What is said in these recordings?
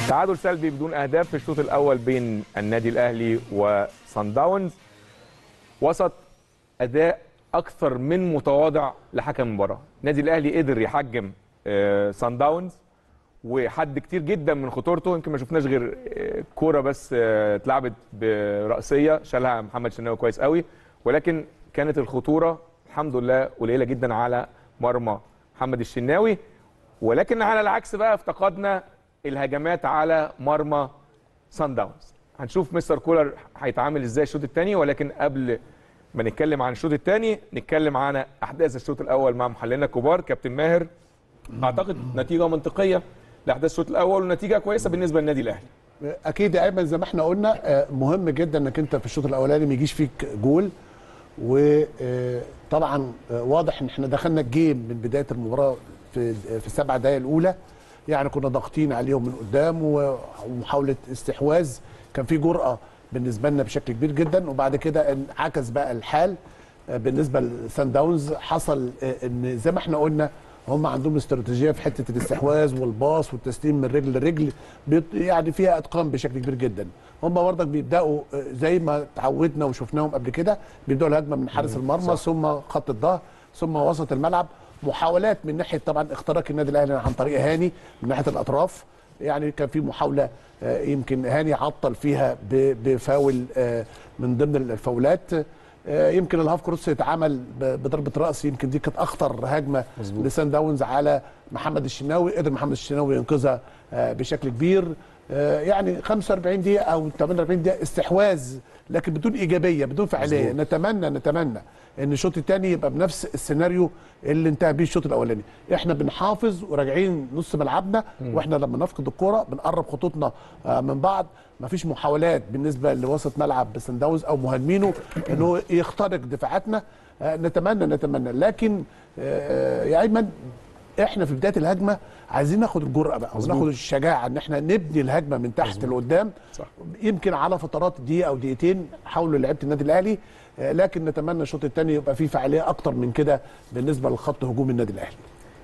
تعادل سلبي بدون اهداف في الشوط الاول بين النادي الاهلي وصن داونز وسط اداء اكثر من متواضع لحكم المباراه النادي الاهلي قدر يحجم آه، صن داونز وحد كتير جدا من خطورته يمكن ما شفناش غير آه، كوره بس آه، اتلعبت براسيه شالها محمد شناوي كويس قوي ولكن كانت الخطوره الحمد لله قليله جدا على مرمى محمد الشناوي ولكن على العكس بقى افتقدنا الهجمات على مرمى سان داونز هنشوف مستر كولر هيتعامل ازاي الشوط الثاني ولكن قبل ما نتكلم عن الشوط الثاني نتكلم عن احداث الشوط الاول مع محللنا الكبار كابتن ماهر اعتقد نتيجه منطقيه لاحداث الشوط الاول ونتيجه كويسه بالنسبه للنادي الاهلي اكيد يا ايمن زي ما احنا قلنا آه، مهم جدا انك انت في الشوط الاولاني ما يجيش فيك جول وطبعا واضح ان احنا دخلنا الجيم من بدايه المباراه في في السبع دقائق الاولى يعني كنا ضاغطين عليهم من قدام و- ومحاوله استحواذ كان في جرأه بالنسبه لنا بشكل كبير جدا وبعد كده انعكس بقى الحال آه، بالنسبه لسان داونز حصل آه، ان زي ما احنا قلنا هم عندهم استراتيجيه في حته الاستحواذ والباص والتسليم من رجل لرجل بيط- يعني فيها اتقان بشكل كبير جدا هم برضك بيبداوا آه، زي ما تعودنا وشفناهم قبل كده بيبداوا الهجمه من حارس المرمى ثم خط الظهر ثم وسط الملعب محاولات من ناحيه طبعا اختراق النادي الاهلي عن طريق هاني من ناحيه الاطراف يعني كان في محاوله آه، يمكن هاني عطل فيها ب- بفاول آه، من ضمن الفاولات آه، يمكن الهاف كروس اتعمل ب- بضربه راس يمكن دي كانت اخطر هجمه لسان داونز على محمد الشناوي قدر محمد الشناوي ينقذها آه، بشكل كبير آه، يعني 45 دقيقه او 48 دقيقه استحواذ لكن بدون ايجابيه بدون فعاليه نتمنى نتمنى ان الشوط الثاني يبقى بنفس السيناريو اللي انتهى بيه الشوط الاولاني احنا بنحافظ وراجعين نص ملعبنا واحنا لما نفقد الكره بنقرب خطوطنا آه، من بعض مفيش محاولات بالنسبه لوسط ملعب سان داونز او مهاجمينه انه يخترق دفاعاتنا آه، نتمنى نتمنى لكن آه، يا ايمن احنا في بدايه الهجمه عايزين ناخد الجرأه بقى وناخد الشجاعه ان احنا نبني الهجمه من تحت لقدام صح. يمكن على فترات دقيقه او دقيقتين حاولوا لعيبه النادي الاهلي آه، لكن نتمنى الشوط الثاني يبقى فيه فعاليه اكتر من كده بالنسبه لخط هجوم النادي الاهلي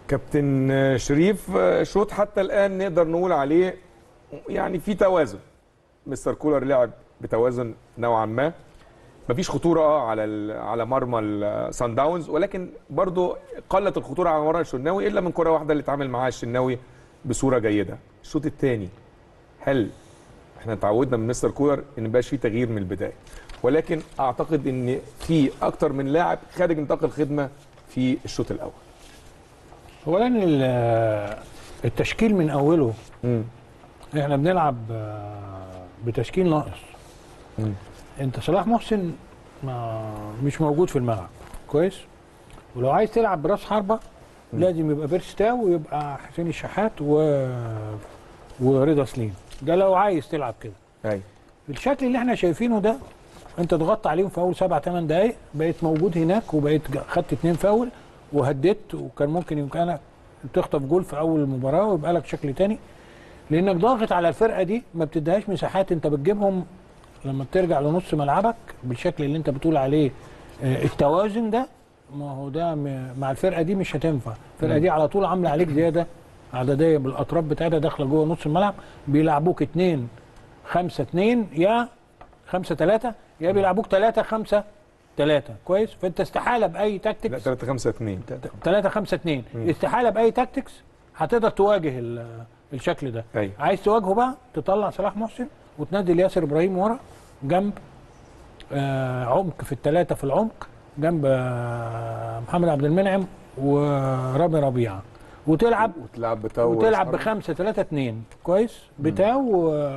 كابتن شريف شوط حتى الان نقدر نقول عليه يعني في توازن مستر كولر لعب بتوازن نوعا ما مفيش خطوره اه على ال- على مرمى السان داونز ولكن برضو قلت الخطوره على مرمى الشناوي الا من كره واحده اللي اتعامل معاها الشناوي بصوره جيده الشوط الثاني هل احنا تعودنا من مستر كولر ان مبقاش فيه تغيير من البدايه ولكن اعتقد ان في اكتر من لاعب خارج نطاق الخدمه في الشوط الاول اولا ال- التشكيل من اوله مم. احنا بنلعب آه، بتشكيل ناقص مم. انت صلاح محسن ما مش موجود في الملعب كويس ولو عايز تلعب براس حربه لازم يبقى بيرستاو ويبقى حسين الشحات و... ورضا سليم ده لو عايز تلعب كده ايوه الشكل اللي احنا شايفينه ده انت ضغطت عليهم في اول سبع ثمان دقائق بقيت موجود هناك وبقيت جا- خدت اتنين فاول وهديت وكان ممكن يمكنك تخطف جول في اول المباراه ويبقى لك شكل تاني لانك ضاغط على الفرقه دي ما بتديهاش مساحات انت بتجيبهم لما بترجع لنص ملعبك بالشكل اللي انت بتقول عليه آه، التوازن ده ما هو ده م- مع الفرقه دي مش هتنفع الفرقه دي على طول عامله عليك زياده عدديه بالاطراف بتاعتها داخله جوه نص الملعب بيلعبوك اتنين خمسة اتنين يا خمسة تلاتة يا بيلعبوك تلاتة خمسة تلاتة كويس فانت استحالة بأي لا تاكتكس 3 5 2 تلاتة خمسة اتنين استحالة بأي تاكتكس هتقدر تواجه ال- الشكل ده أيوة. عايز تواجهه بقى تطلع صلاح محسن وتنزل ياسر ابراهيم ورا جنب آه عمق في التلاتة في العمق جنب آه محمد عبد المنعم ورامي ربيعة وتلعب وتلعب بتاو وتلعب بخمسة ثلاثة اتنين كويس بتاو و...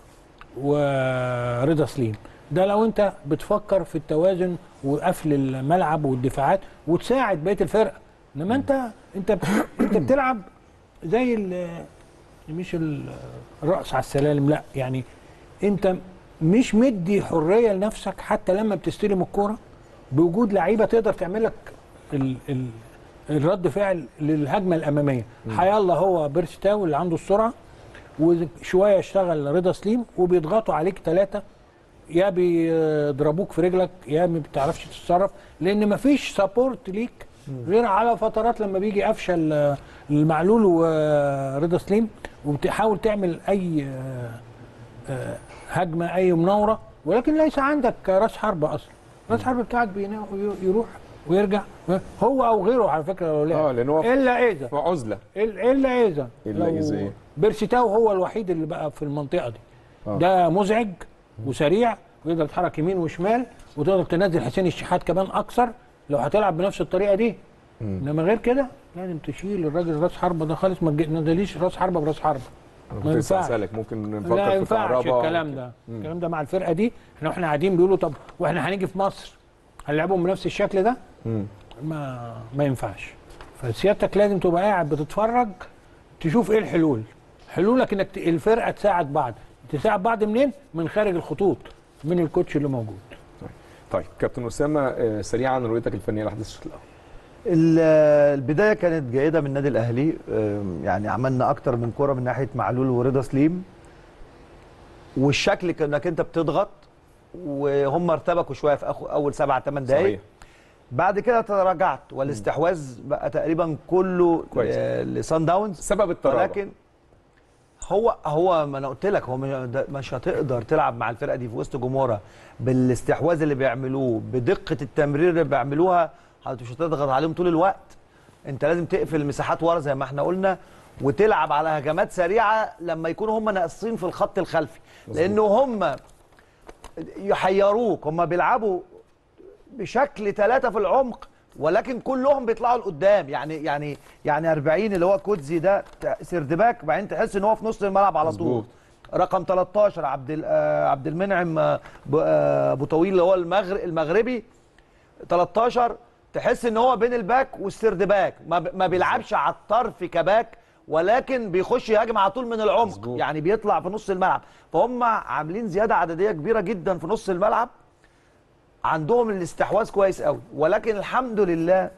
ورضا سليم ده لو انت بتفكر في التوازن وقفل الملعب والدفاعات وتساعد بقيه الفرقه انما انت انت بت... انت بتلعب زي ال... مش ال- الرأس على السلالم لا يعني انت مش مدي حريه لنفسك حتى لما بتستلم الكوره بوجود لعيبه تقدر تعمل لك ال... ال... الرد فعل للهجمه الاماميه حيالله هو بيرستاو اللي عنده السرعه وشويه يشتغل رضا سليم وبيضغطوا عليك ثلاثه يا بيضربوك في رجلك يا ما بتعرفش تتصرف لان مفيش سابورت ليك غير على فترات لما بيجي قفشه ال- المعلول ورضا سليم وبتحاول تعمل اي آه، آه، هجمه اي مناوره ولكن ليس عندك راس حرب اصلا راس حرب بتاعك بينا- يروح ويرجع هو او غيره على فكره لو لعب اه لان هو الا اذا في عزله الا اذا إلا لو إذا إيه؟ بيرسيتاو هو الوحيد اللي بقى في المنطقه دي آه. ده مزعج وسريع ويقدر يتحرك يمين وشمال وتقدر تنزل حسين الشحات كمان اكثر لو هتلعب بنفس الطريقه دي انما غير كده لازم تشيل الراجل راس حربه ده خالص ما تنزليش راس حربه براس حربه أنا ما كنت لسه ينفعش. اسالك ممكن نفكر لا في ينفعش كهربا الكلام ده الكلام ده مع الفرقه دي احنا واحنا قاعدين بيقولوا طب واحنا هنيجي في مصر هنلعبهم بنفس الشكل ده مم. ما ما ينفعش فسيادتك لازم تبقى قاعد بتتفرج تشوف ايه الحلول حلولك انك ت- الفرقه تساعد بعض تساعد بعض منين من خارج الخطوط من الكوتش اللي موجود طيب كابتن اسامه آه، سريعا رؤيتك الفنيه لاحداث الشوط الاول ال- البدايه كانت جيده من النادي الاهلي أم، يعني عملنا اكتر من كره من ناحيه معلول ورضا سليم والشكل كانك انت بتضغط وهم ارتبكوا شويه في أخو اول سبعة ثمان دقائق صحيح بعد كده تراجعت والاستحواذ بقى تقريبا كله كويس. ل- لسان داونز سبب التراجع ولكن هو هو ما انا قلت لك هو مش- ده- مش هتقدر تلعب مع الفرقه دي في وسط جمهورها بالاستحواذ اللي بيعملوه بدقه التمرير اللي بيعملوها هت- مش هتضغط عليهم طول الوقت انت لازم تقفل المساحات ورا زي ما احنا قلنا وتلعب على هجمات سريعه لما يكونوا هم ناقصين في الخط الخلفي لانه هم يحيروك هم بيلعبوا بشكل ثلاثة في العمق ولكن كلهم بيطلعوا لقدام يعني يعني يعني 40 اللي هو كوتزي ده ت- سردباك بعدين تحس ان هو في نص الملعب على طول مظبوط. رقم 13 عبد ال- آه، عبد المنعم آه، ب- آه، ابو طويل اللي هو المغرب المغربي 13 تحس ان هو بين الباك والسردباك ما, ب- ما بيلعبش على الطرف كباك ولكن بيخش يهاجم على طول من العمق مظبوط. يعني بيطلع في نص الملعب فهم عاملين زياده عدديه كبيره جدا في نص الملعب عندهم الاستحواذ كويس قوي ولكن الحمد لله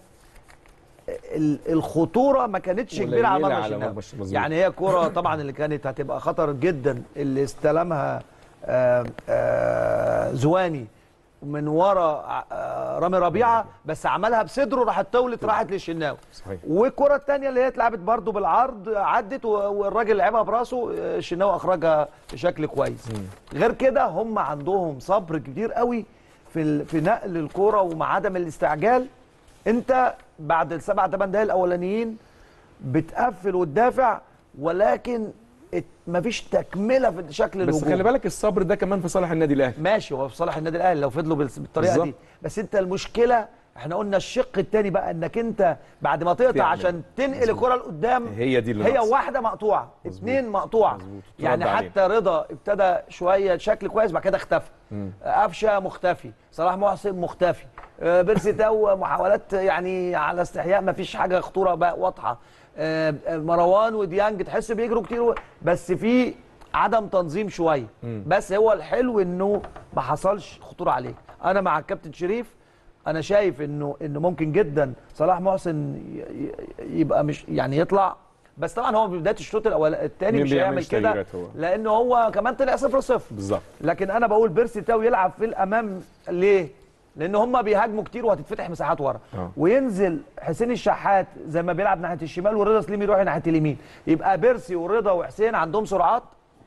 ال- الخطوره ما كانتش كبيره على قليلة مرمى على الشناوي مرمى الش- مظبوط. يعني هي كره طبعا اللي كانت هتبقى خطر جدا اللي استلمها آه، آه، زواني من ورا آه، رامي ربيعه بس عملها بصدره راحت طولت راحت للشناوي صحيح والكره الثانيه اللي هي اتلعبت برده بالعرض عدت و- والراجل لعبها براسه آه، الشناوي اخرجها بشكل كويس غير كده هم عندهم صبر كبير قوي في ال- في نقل الكره ومع عدم الاستعجال انت بعد السبع ثمان دقايق الاولانيين بتقفل وتدافع ولكن ات- مفيش تكمله في شكل بس الهجوم خلي بالك الصبر ده كمان في صالح النادي الاهلي ماشي هو في صالح النادي الاهلي لو فضلوا بالس- بالطريقه بالظبط. دي بس انت المشكله احنا قلنا الشق الثاني بقى انك انت بعد ما تقطع تعمل. عشان تنقل الكره لقدام هي دي اللي هي ناقصة. واحده مقطوعه اثنين مقطوعه مظبوط. يعني ترد عليه. حتى رضا ابتدى شويه شكل كويس بعد كده اختفى قفشه مختفي صلاح محسن مختفي آه، بيرسي تاو محاولات يعني على استحياء ما فيش حاجه خطوره بقى واضحه آه، آه، مروان وديانج تحس بيجروا كتير بس في عدم تنظيم شويه بس هو الحلو انه ما حصلش خطوره عليه انا مع الكابتن شريف انا شايف انه انه ممكن جدا صلاح محسن ي- ي- يبقى مش يعني يطلع بس طبعا هو في بدايه الشوط الاول الثاني مين مش بيعمل هيعمل كده تغييرات هو؟ لانه هو كمان طلع صفر صفر بالظبط لكن انا بقول بيرسي تاو يلعب في الامام ليه؟ لان هم بيهاجموا كتير وهتتفتح مساحات ورا آه. وينزل حسين الشحات زي ما بيلعب ناحيه الشمال ورضا سليم يروح ناحيه اليمين يبقى بيرسي ورضا وحسين عندهم سرعات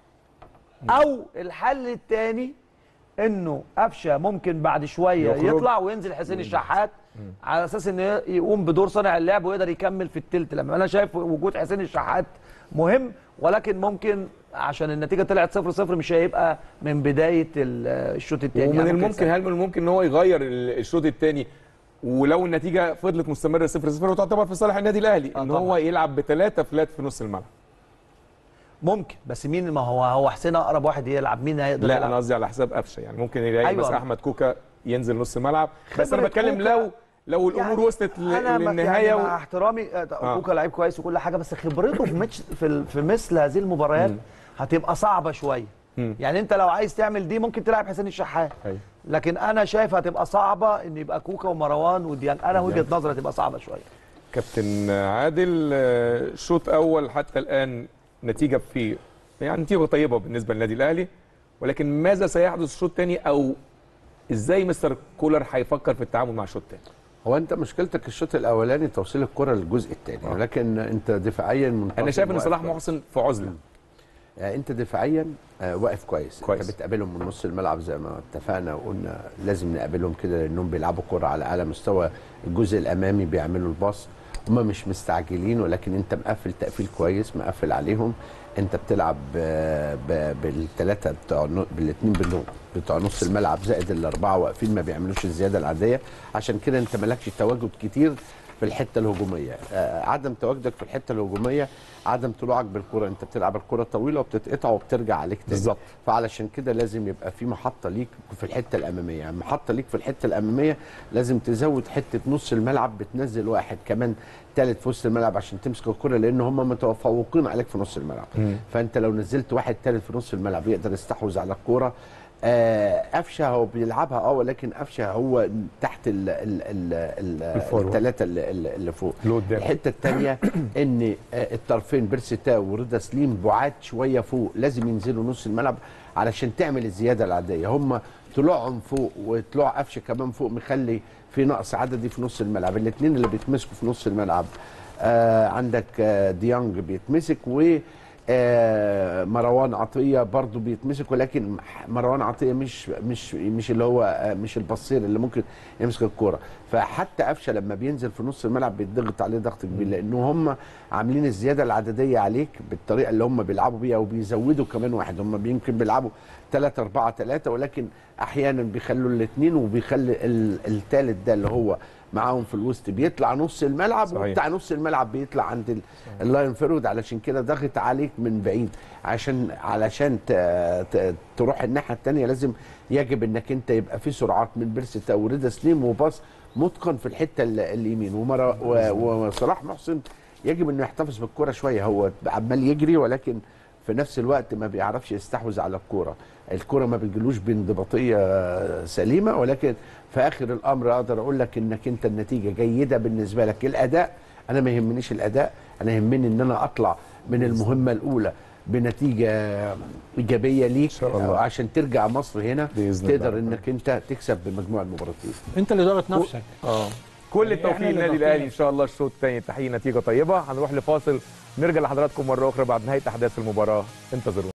او الحل الثاني انه قفشه ممكن بعد شويه يخرج. يطلع وينزل حسين الشحات على اساس انه يقوم بدور صانع اللعب ويقدر يكمل في التلت لما انا شايف وجود حسين الشحات مهم ولكن ممكن عشان النتيجه طلعت 0 0 مش هيبقى من بدايه ال- الشوط الثاني ومن الممكن هل من الممكن ان هو يغير ال- الشوط الثاني ولو النتيجه فضلت مستمره 0 0 وتعتبر في صالح النادي الاهلي آه ان طبعاً. هو يلعب بثلاثه فلات في نص الملعب ممكن بس مين ما هو هو حسين اقرب واحد يلعب مين هيقدر لا يلعب انا قصدي على حساب قفشه يعني ممكن يلاقي أيوة. مثلا احمد كوكا ينزل نص الملعب بس انا خبرة بتكلم كوكا لو لو الامور يعني وصلت ل- أنا ما- للنهايه يعني و... مع احترامي آه، آه. كوكا لعيب كويس وكل حاجه بس خبرته في ماتش في, ال- في مثل هذه المباريات هتبقى صعبه شويه مم. يعني انت لو عايز تعمل دي ممكن تلعب حسين الشحات أيوة. لكن انا شايف هتبقى صعبه ان يبقى كوكا ومروان وديان انا وجهه ديانج. نظري هتبقى صعبه شويه كابتن عادل آه، شوط اول حتى الان نتيجه في يعني نتيجه طيبه بالنسبه للنادي الاهلي ولكن ماذا سيحدث الشوط الثاني او ازاي مستر كولر هيفكر في التعامل مع الشوط الثاني هو انت مشكلتك الشوط الاولاني توصيل الكره للجزء الثاني ولكن انت دفاعيا منتظم انا شايف ان واقف صلاح كويس. محسن في عزله يعني انت دفاعيا آه، واقف كويس. كويس. انت بتقابلهم من نص الملعب زي ما اتفقنا وقلنا لازم نقابلهم كده لانهم بيلعبوا كره على اعلى مستوى الجزء الامامي بيعملوا الباص هم مش مستعجلين ولكن انت مقفل تقفيل كويس مقفل عليهم انت بتلعب بالثلاثه بتوع بالاثنين بتوع نص الملعب زائد الاربعه واقفين ما بيعملوش الزياده العاديه عشان كده انت مالكش تواجد كتير في الحته الهجوميه آه، عدم تواجدك في الحته الهجوميه عدم طلوعك بالكره انت بتلعب الكره طويله وبتتقطع وبترجع عليك تاني بالظبط. فعلشان كده لازم يبقى في محطه ليك في الحته الاماميه يعني محطه ليك في الحته الاماميه لازم تزود حته نص الملعب بتنزل واحد كمان ثالث في وسط الملعب عشان تمسك الكره لان هم متفوقين عليك في نص الملعب فانت لو نزلت واحد ثالث في نص الملعب يقدر يستحوذ على الكوره آه، قفشه هو بيلعبها اه ولكن قفشه هو تحت ال ال ال ال الفورورد. الثلاثه اللي, اللي اللي فوق اللي قدام. الحته الثانيه ان آه، الطرفين بيرسيتاو ورضا سليم بعاد شويه فوق لازم ينزلوا نص الملعب علشان تعمل الزياده العاديه هم طلوعهم فوق وطلوع قفشه كمان فوق مخلي في نقص عددي في نص الملعب الاثنين اللي بيتمسكوا في نص الملعب آه عندك آه ديانج بيتمسك و آه، مروان عطيه برضو بيتمسك ولكن مروان عطيه مش مش مش اللي هو آه، مش البصير اللي ممكن يمسك الكوره فحتى قفشه لما بينزل في نص الملعب بيتضغط عليه ضغط كبير لانه هم عاملين الزياده العدديه عليك بالطريقه اللي هم بيلعبوا بيها وبيزودوا كمان واحد هم يمكن بيلعبوا 3 4 3 ولكن احيانا بيخلوا الاثنين وبيخلي الثالث ده اللي هو معاهم في الوسط بيطلع نص الملعب صحيح. وبتاع نص الملعب بيطلع عند ال- اللاين فيرود علشان كده ضغط عليك من بعيد عشان علشان ت... ت... تروح الناحيه الثانيه لازم يجب انك انت يبقى في سرعات من بيرسي ورضا سليم وباص متقن في الحته ال- اليمين ومرا... و... وصلاح محسن يجب انه يحتفظ بالكره شويه هو عمال يجري ولكن في نفس الوقت ما بيعرفش يستحوذ على الكوره الكوره ما بتجيلوش بانضباطيه سليمه ولكن في اخر الامر اقدر اقول لك انك انت النتيجه جيده بالنسبه لك الاداء انا ما يهمنيش الاداء انا يهمني ان انا اطلع من المهمه الاولى بنتيجه ايجابيه ليك شاء الله. عشان ترجع مصر هنا بإذن تقدر الله. انك انت تكسب بمجموع المباراتين انت اللي ضغط نفسك اه كل يعني التوفيق إحنا اللي للنادي ضاغطين الاهلي ان شاء الله الشوط الثاني تحقيق نتيجه طيبه هنروح لفاصل نرجع لحضراتكم مره اخرى بعد نهايه احداث المباراه انتظرونا